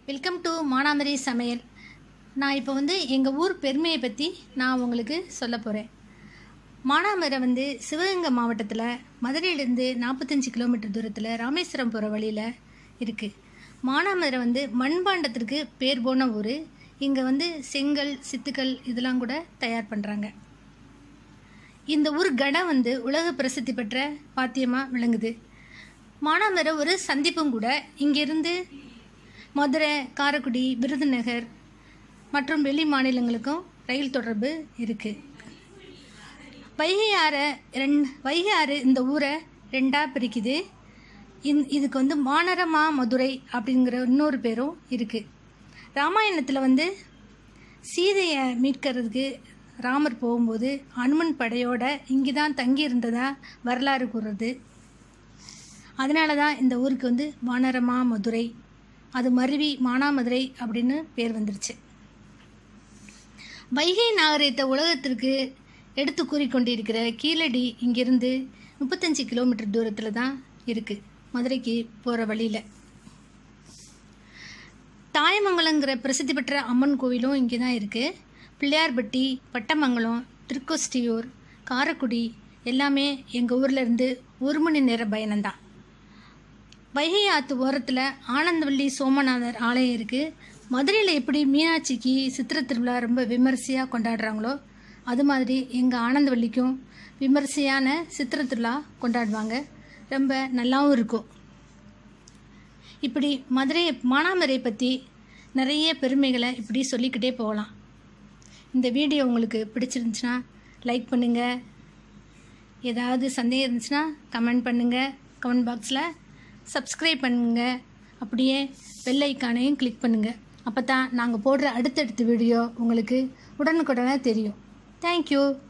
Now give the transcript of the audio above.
welcome to மானாமரி சமையல் நான் இப்போ வந்து எங்கள் ஊர் பெருமையை பற்றி நான் உங்களுக்கு சொல்ல போகிறேன் மானாமரை வந்து சிவகங்கை மாவட்டத்தில் மதுரையிலேருந்து நாற்பத்தஞ்சு கிலோமீட்டர் தூரத்தில் ராமேஸ்வரம் போகிற வழியில் இருக்குது மானாமரை வந்து மண்பாண்டத்திற்கு பேர் போன ஊர் இங்கே வந்து செங்கல் சித்துக்கள் இதெல்லாம் கூட தயார் பண்ணுறாங்க இந்த ஊர் கடம் வந்து உலக பிரசித்தி பெற்ற பாத்தியமாக விளங்குது மானாமரை ஒரு சந்திப்பும் கூட இங்கிருந்து மதுரை காரைக்குடி விருதுநகர் மற்றும் வெளி மாநிலங்களுக்கும் ரயில் தொடர்பு இருக்குது வைகை ஆறை ரெண் வைகை ஆறு இந்த ஊரை ரெண்டாக பிரிக்குது இந் இதுக்கு வந்து மானரமா மதுரை அப்படிங்கிற இன்னொரு பேரும் இருக்குது ராமாயணத்தில் வந்து சீதையை மீட்கிறதுக்கு ராமர் போகும்போது அனுமன் படையோட இங்கே தான் தங்கி இருந்ததா வரலாறு கூறுறது அதனால தான் இந்த ஊருக்கு வந்து வானரமா மதுரை அது மருவி மானாமதுரை அப்படின்னு பேர் வந்துருச்சு வைகை நாகரிகத்தை உலகத்திற்கு எடுத்து கூறிக்கொண்டிருக்கிற கீழடி இங்கிருந்து முப்பத்தஞ்சு கிலோமீட்டர் தூரத்தில் தான் இருக்குது மதுரைக்கு போகிற வழியில் தாயமங்கலங்கிற பிரசித்தி பெற்ற அம்மன் கோவிலும் இங்கே தான் இருக்குது பிள்ளையார்பட்டி பட்டமங்கலம் திருக்கோஷ்டியூர் காரைக்குடி எல்லாமே எங்கள் ஊரில் இருந்து ஒரு மணி நேர பயணம்தான் வைகை ஆற்று ஓரத்தில் ஆனந்தவள்ளி சோமநாதர் ஆலயம் இருக்குது மதுரையில் எப்படி மீனாட்சிக்கு சித்திரை திருவிழா ரொம்ப விமரிசையாக கொண்டாடுறாங்களோ அது மாதிரி எங்கள் ஆனந்தவள்ளிக்கும் விமரிசையான சித்திரை திருவிழா கொண்டாடுவாங்க ரொம்ப நல்லாவும் இருக்கும் இப்படி மதுரை மானாமரை பற்றி நிறைய பெருமைகளை இப்படி சொல்லிக்கிட்டே போகலாம் இந்த வீடியோ உங்களுக்கு பிடிச்சிருந்துச்சுன்னா லைக் பண்ணுங்கள் ஏதாவது சந்தேகம் இருந்துச்சுன்னா கமெண்ட் பண்ணுங்கள் கமெண்ட் பாக்ஸில் சப்ஸ்கிரைப் பண்ணுங்கள் அப்படியே பெல் ஐக்கானையும் கிளிக் பண்ணுங்கள் அப்போ தான் நாங்கள் போடுற அடுத்தடுத்த வீடியோ உங்களுக்கு உடனுக்குடனே தெரியும் தேங்க்யூ